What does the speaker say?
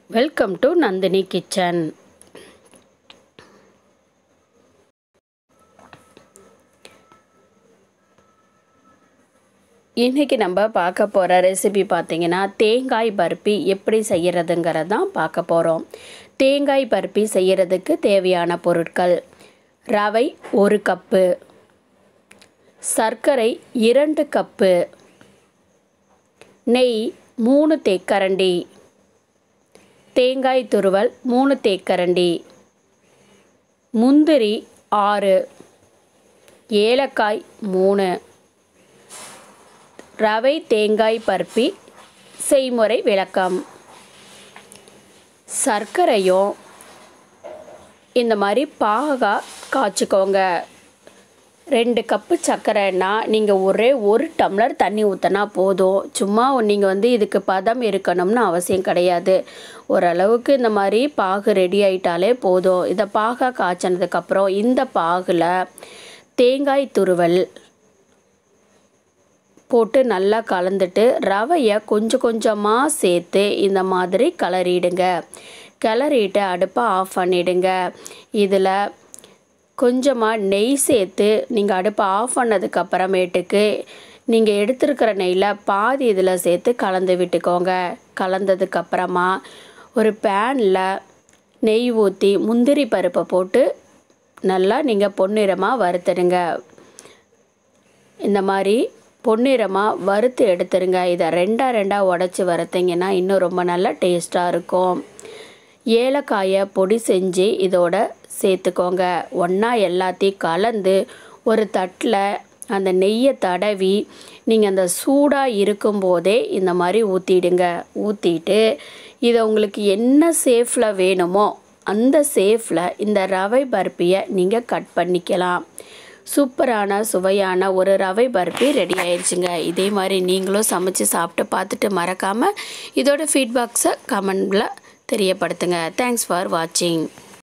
welcome to Nandini kitchen இன்றைக்கி நம்ம பார்க்க போகிற ரெசிபி பார்த்திங்கன்னா தேங்காய் பர்பி எப்படி செய்கிறதுங்கிறது தான் பார்க்க போகிறோம் தேங்காய் பர்பி செய்கிறதுக்கு தேவையான பொருட்கள் ரவை ஒரு கப்பு சர்க்கரை இரண்டு கப்பு நெய் மூணு தேக்கரண்டி தேங்காய் துருவல் மூணு தேக்கரண்டி முந்திரி ஆறு ஏலக்காய் மூணு ரவை தேங்காய் பருப்பி செய்முறை விளக்கம் சர்க்கரையும் இந்த மாதிரி பாகா காய்ச்சிக்கோங்க ரெண்டு கப்பு சர்க்கரைன்னா நீங்கள் ஒரே ஒரு டம்ளர் தண்ணி ஊற்றினா போதும் சும்மா நீங்கள் வந்து இதுக்கு பதம் இருக்கணும்னு அவசியம் கிடையாது ஓரளவுக்கு இந்த மாதிரி பாகு ரெடி ஆயிட்டாலே போதும் இதை பாகா காய்ச்சினதுக்கப்புறம் இந்த பாகில் தேங்காய் துருவல் போட்டு நல்லா கலந்துட்டு ரவையை கொஞ்சம் கொஞ்சமாக சேர்த்து இந்த மாதிரி கிளறிடுங்க கிளறிட்டு அடுப்பை ஆஃப் பண்ணிடுங்க இதில் கொஞ்சமாக நெய் சேர்த்து நீங்கள் அடுப்பை ஆஃப் பண்ணதுக்கப்புறமேட்டுக்கு நீங்கள் எடுத்துருக்கிற நெய்யில் பாதி இதில் சேர்த்து கலந்து விட்டுக்கோங்க கலந்ததுக்கப்புறமா ஒரு பேனில் நெய் ஊற்றி முந்திரி பருப்பை போட்டு நல்லா நீங்கள் பொன்னிறமாக வறுத்துடுங்க இந்த மாதிரி பொன்னிறமாக வறுத்து எடுத்துருங்க இதை ரெண்டாக ரெண்டாக உடச்சி வறுத்திங்கன்னா இன்னும் ரொம்ப நல்லா டேஸ்ட்டாக இருக்கும் ஏலக்காயை பொடி செஞ்சு இதோட சேர்த்துக்கோங்க ஒன்றா எல்லாத்தையும் கலந்து ஒரு தட்டில் அந்த நெய்யை தடவி நீங்கள் அந்த சூடாக இருக்கும்போதே இந்த மாதிரி ஊற்றிடுங்க ஊற்றிட்டு இதை உங்களுக்கு என்ன சேஃபில் வேணுமோ அந்த சேஃபில் இந்த ரவை பர்பியை நீங்கள் கட் பண்ணிக்கலாம் சூப்பரான சுவையான ஒரு ரவை பர்பி ரெடி ஆயிடுச்சுங்க இதே மாதிரி நீங்களும் சமைச்சு சாப்பிட்டு பார்த்துட்டு மறக்காமல் இதோட ஃபீட்பேக்ஸை கமெண்டில் தெரியப்படுத்துங்க தேங்க்ஸ் ஃபார் வாட்சிங்